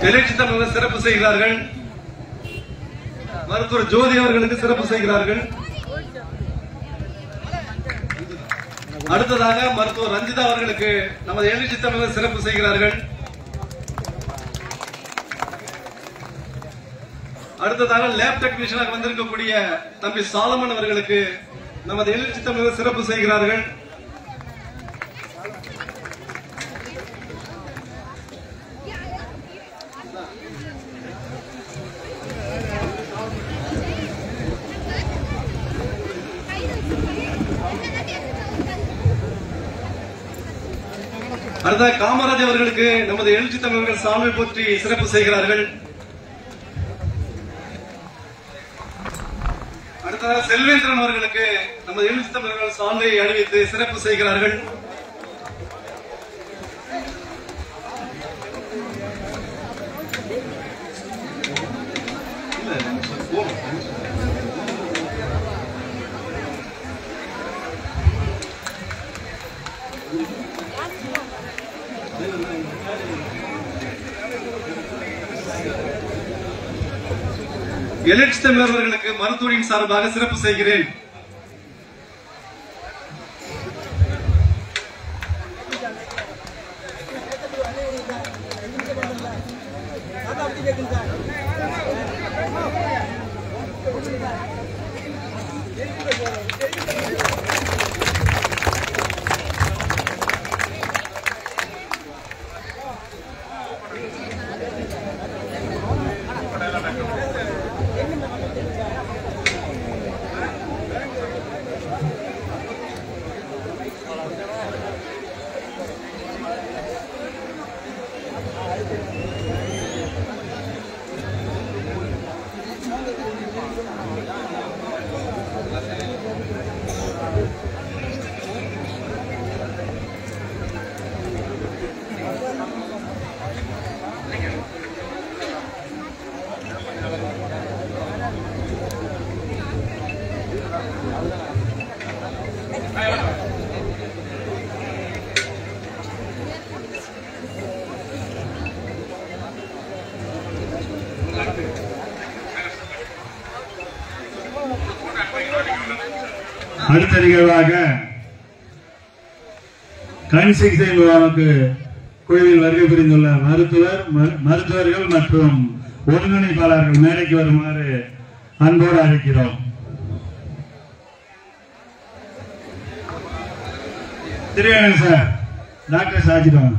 எழுச்சி தமிழர் சிறப்பு செய்கிறார்கள் மருத்துவர் ஜோதி அவர்களுக்கு சிறப்பு செய்கிறார்கள் அடுத்ததாக மருத்துவர் ரஞ்சிதா அவர்களுக்கு நமது எழுச்சி தமிழர் சிறப்பு செய்கிறார்கள் அடுத்ததாக லேப் டெக்னீஷியனாக வந்திருக்கக்கூடிய தம்பி சாலமன் அவர்களுக்கு நமது எழுச்சி தமிழர் சிறப்பு செய்கிறார்கள் அடுத்த காமராஜ் அவர்களுக்கு நமது எழுச்சி தமிழர்கள் சால்வை போற்றி சிறப்பு செய்கிறார்கள் அடுத்ததாக செல்வேந்திரன் அவர்களுக்கு நமது எழுச்சி தமிழர்கள் சால்வை அணிவித்து சிறப்பு செய்கிறார்கள் எழுச்சி தமிழர் அவர்களுக்கு மருத்துவரின் சார்பாக சிறப்பு செய்கிறேன் அடுத்த நிகழ்வாக கண் சிகிச்சை முகாமுக்கு குழுவில் வருகை புரிந்துள்ள மருத்துவர் மரு- மருத்துவர்கள் மற்றும் ஒருங்கிணைப்பாளர்கள் மேடைக்கு வருமாறு அன்போடு அழைக்கிறோம் திருவேணன் சார் டாக்டர் சாஜிடம்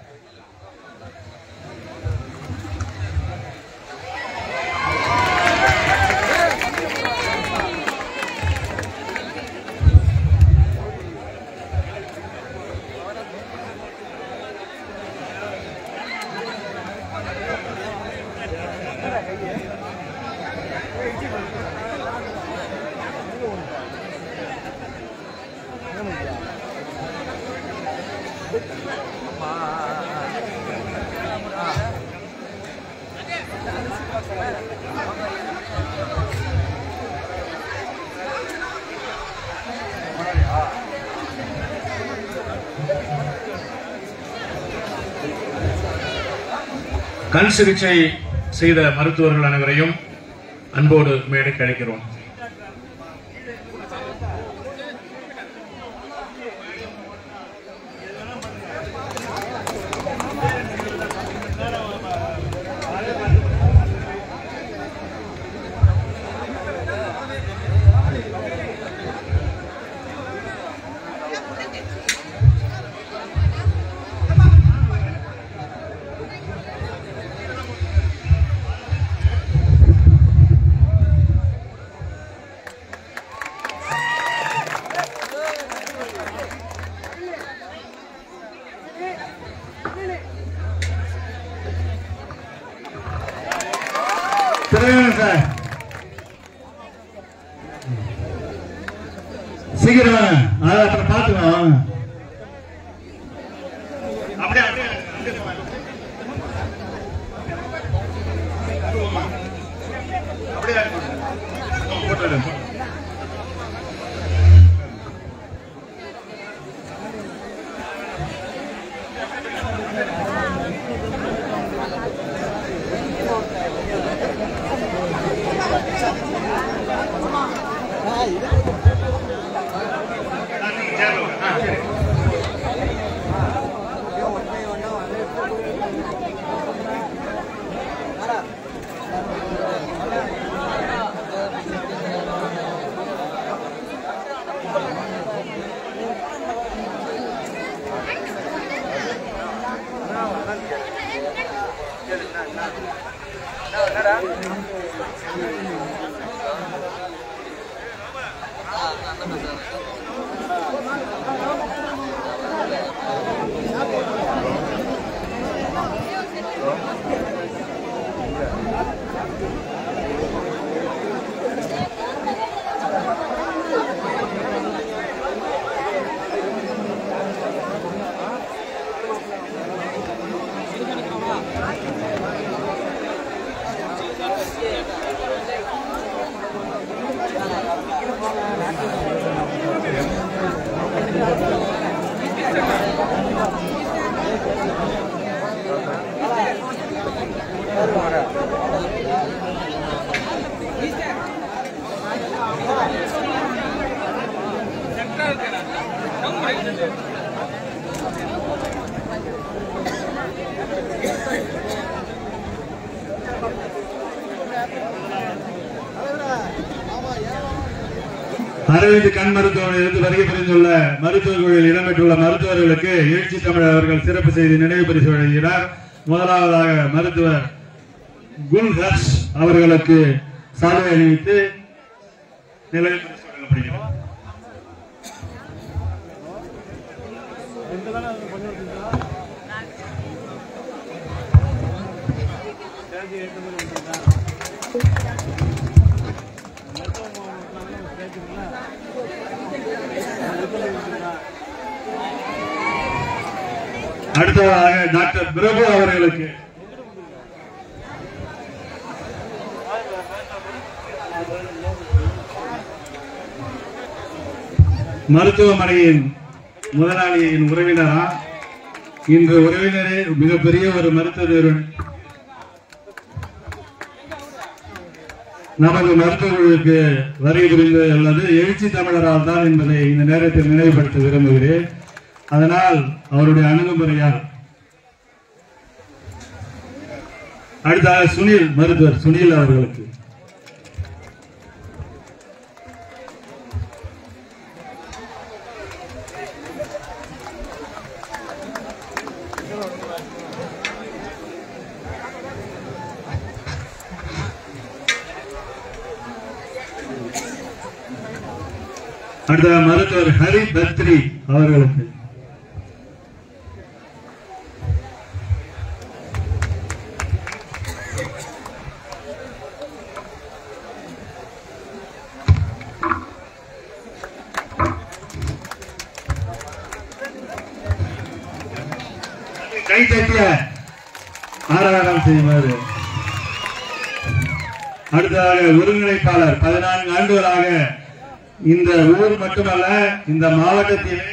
கண் சிகிச்சை செய்த மருத்துவர்கள் அனைவரையும் அன்போடு மேடைக்கு அழைக்கிறோம் திருவேணன் சார் சீக்கிரம் வாங்க அதை அப்புறம் பார்த்துக்கலாம் வாங்க அப்படியே அப்படியே அப்படியே வாங்க. அப்படியே போட்டு விடுங்க. அரவிந்த் கண் மருத்துவமனையிலிருந்து வருகை புரிந்துள்ள மருத்துவக் குழுவில் இடம்பெற்றுள்ள மருத்துவர்களுக்கு எழுச்சி தமிழ் அவர்கள் சிறப்பு செய்தி நினைவு பரிசு வழங்குகிறார் முதலாவதாக மருத்துவர் குல் ஹர்ஷ் அவர்களுக்கு சால்வை அணிவித்து நினைவு பரிசு வழங்கப்படுகிறது அடுத்ததாக டாக்டர் பிரபு அவர்களுக்கு மருத்துவமனையின் முதலாளியின் உறவினரா இன்று உறவினரே மிகப்பெரிய ஒரு மருத்துவ நிறுவனம் நமது மருத்துவ குழுவுக்கு வருகை புரிந்துள்ளது எழுச்சி தமிழரால் தான் என்பதை இந்த நேரத்தில் நினைவுபடுத்த விரும்புகிறேன் அதனால் அவருடைய அணுகுமுறையால் அடுத்ததாக சுனில் மருத்துவர் சுனில் அவர்களுக்கு அடுத்த மருத்துவர் ஹரி பத்ரி அவர்களுக்கு கை தட்டிய ஆராதனம் செய்யுமாறு அடுத்ததாக ஒருங்கிணைப்பாளர் பதினான்கு ஆண்டுகளாக இந்த ஊர் மட்டுமல்ல இந்த மாவட்டத்திலே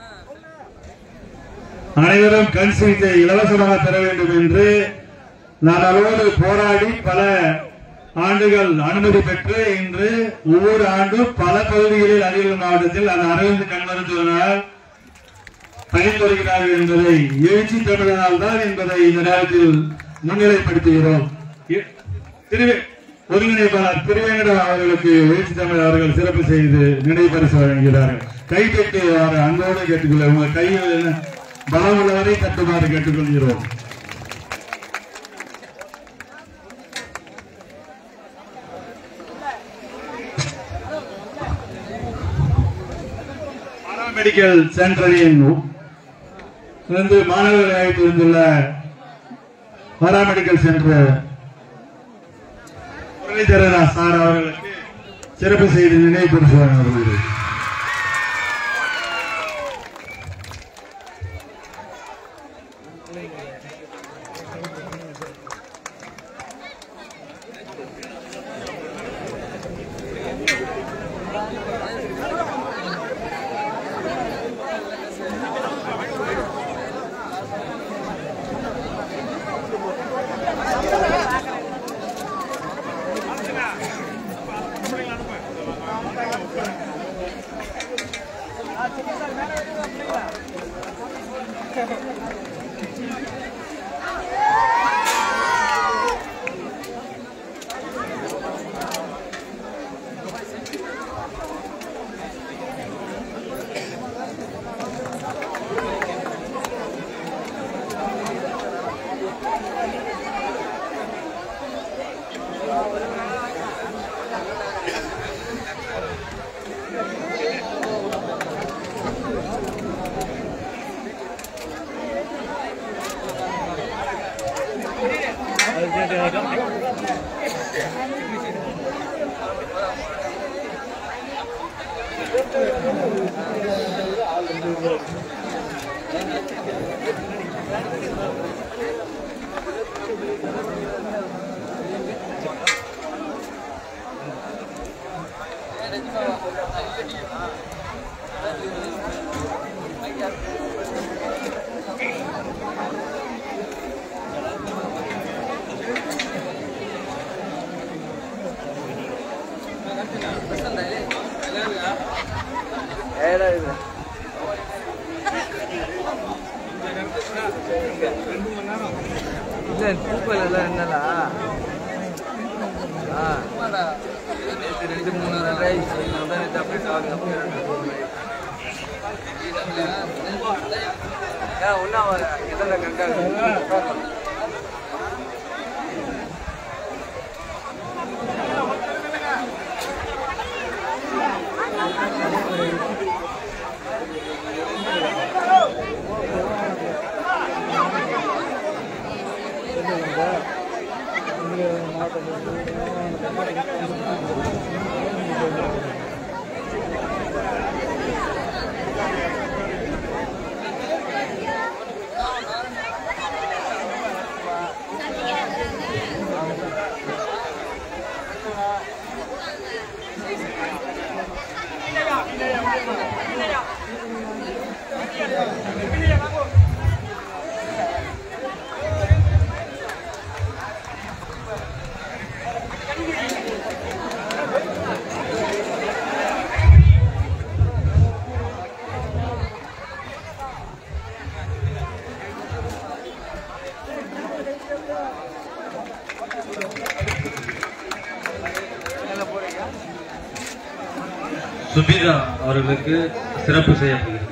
அனைவரும் கண் சிகிச்சை இலவசமாக பெற வேண்டும் என்று நான் அவரோடு போராடி பல ஆண்டுகள் அனுமதி பெற்று இன்று ஒவ்வொரு ஆண்டும் பல பகுதிகளில் அரியலூர் மாவட்டத்தில் அந்த அரவிந்த் கண் மருத்துவனால் பயன்படுகிறார்கள் என்பதை எழுச்சி தமிழனால் தான் என்பதை இந்த நேரத்தில் முன்னிலைப்படுத்துகிறோம் இ- திரு ஒருங்கிணைப்பாளர் திருவேங்கடம் அவர்களுக்கு எழுச்சி தமிழ் அவர்கள் சிறப்பு செய்து நினைவு பரிசு வழங்குகிறார்கள் கை தட்டு அவர் அன்போடு கேட்டுக்கொள்ள உங்க கையில் என்ன பலம் உள்ளவரை தட்டுமாறு கேட்டுக்கொள்கிறோம் மெடிக்கல் சென்டரின் வந்து மாணவர்களை அழைத்து வந்துள்ள பாராமெடிக்கல் சென்டர் முரளிதரரா சார் அவர்களுக்கு சிறப்பு செய்தி நினைவு பரிசு வழங்கப்படுகிறது இல்ல பூக்கள் எல்லாம் என்னடா ஆ நேற்று ரெண்டு மூணு ரெண்டு ஆயிடுச்சு முந்தா நேற்று அப்படியே சாப்பிட்டு அப்படியே ரெண்டு மூணு ஏன் ஒன்றா வர இதெல்லாம் கரெக்டாக சுபிதா அவர்களுக்கு சிறப்பு செய்யப்படுகிறது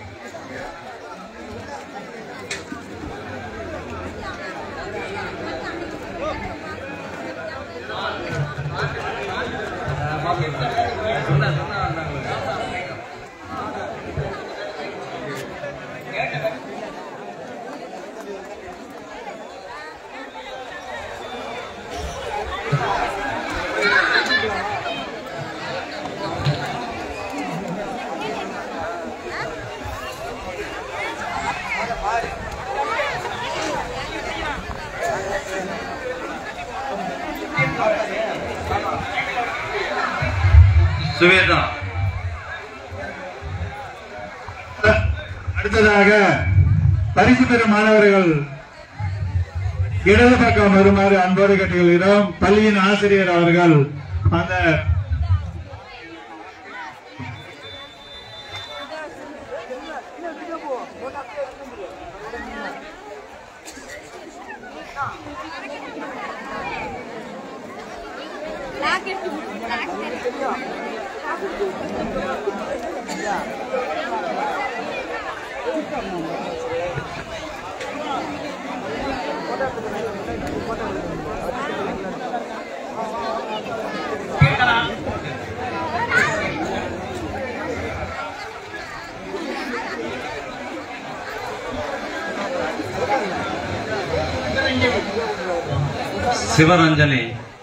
சொன்னா சொன்னா வந்தாங்க சுவேதா அடுத்ததாக பரிசு பெறும் மாணவர்கள் இடது பக்கம் வருமாறு அன்போடு கேட்டுக்கொள்கிறோம் பள்ளியின் ஆசிரியர் அவர்கள் அந்த பிளாக் எடுத்து பிளாக் எடுத்து சிவரஞ்சனி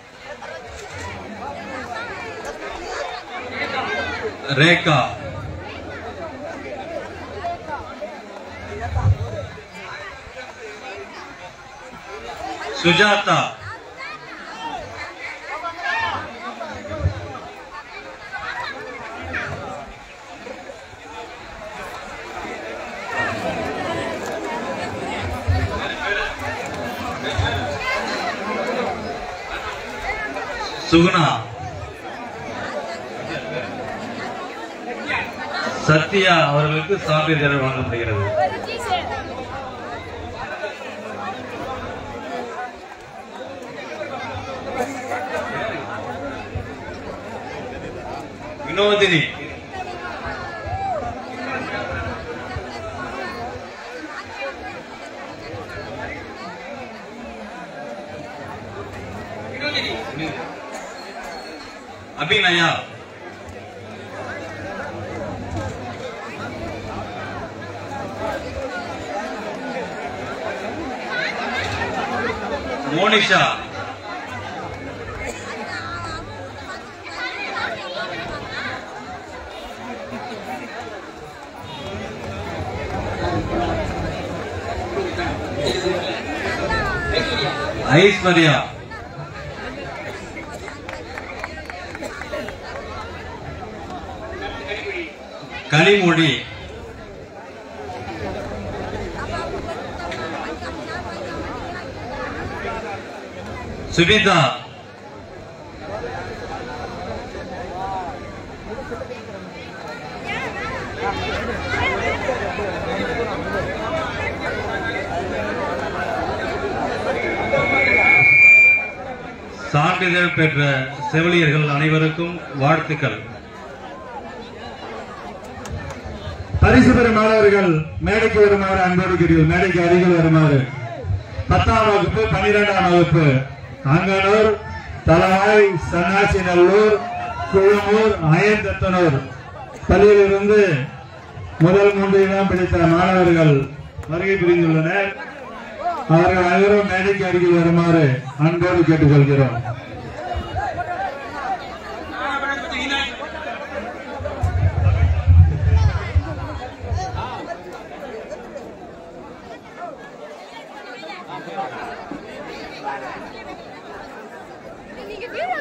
ரேகா சுஜாதா சுகுணா சத்யா அவர்களுக்கு சான்றிதழ் வழங்கப்படுகிறது வினோதினி அபிநயா மோனி மோனிஷா ஐஸ்வர்யா கனிமொழி சுபிதா சான்றிதழ் பெற்ற செவிலியர்கள் அனைவருக்கும் வாழ்த்துக்கள் பரிசு பெறும் மாணவர்கள் மேடைக்கு வருமாறு அன்போடு கேட்கிறோம் மேடைக்கு அருகில் வருமாறு பத்தாம் வகுப்பு பன்னிரெண்டாம் வகுப்பு அங்கனூர் தலவாய் சன்னாசி நல்லூர் குழுமூர் அயந்தத்தனூர் பள்ளியிலிருந்து முதல் மூன்று இடம் பிடித்த மாணவர்கள் வருகை புரிந்துள்ளனர் அவர்கள் அனைவரும் மேடைக்கு அருகில் வருமாறு அன்போடு கேட்டுக்கொள்கிறோம் நீங்க வீடு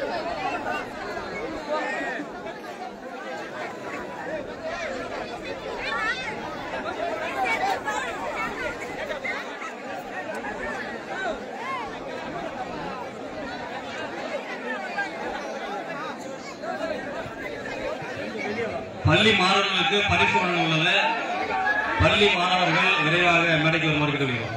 பள்ளி மாணவர்களுக்கு பரிசு வழங்க உள்ளது பள்ளி மாணவர்கள் விரைவாக மேடைக்கு வருமாறு கேட்டுக்கொள்கிறோம்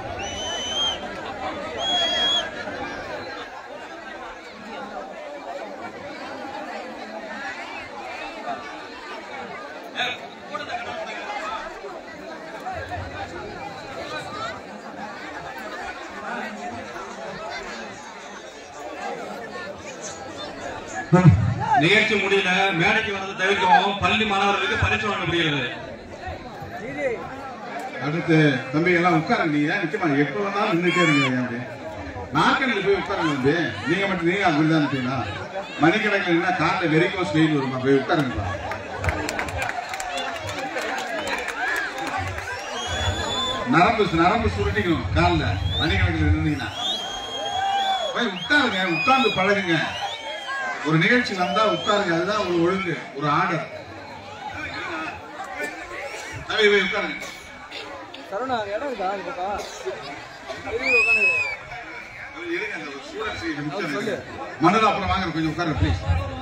நிகழ்ச்சி முடியல மேடைக்கு வரது தவிர்க்கவும் பள்ளி மாணவர்களுக்கு பரிசு வழங்கப்படுகிறது அடுத்து தம்பி எல்லாம் உட்காருங்க நீங்க ஏன் நிக்க மாட்டீங்க எப்ப வேணாலும் நின்றுட்டே இருங்க அப்படி நாக்கணில் போய் உட்காருங்க தம்பி நீங்க மட்டும் நீங்க அப்படிதான் இருப்பீங்களா மணிக்கணக்கில் என்ன காலில் வெறிக்கோ ஸ்டெயில் வருமா போய் உட்காருங்கப்பா நரம்பு நரம்பு சுருட்டிக்கணும் காலில் மணிக்கணக்கில் நின்றீங்கன்னா போய் உட்காருங்க உட்கார்ந்து பழகுங்க ஒரு நிகழ்ச்சி வந்தா உட்காருங்க அதுதான் ஒரு ஒழுங்கு ஒரு ஆர்டர் தம்பி போய் உட்காருங்க சரவணா இடம் இருக்கா இந்த பக்கம் வெளியில உட்காந்து இருங்க அந்த ஒரு ஸ்டூடெண்ட்ஸ் மனுல அப்புறம் வாங்க கொஞ்சம் உட்காருங்க ப்ளீஸ்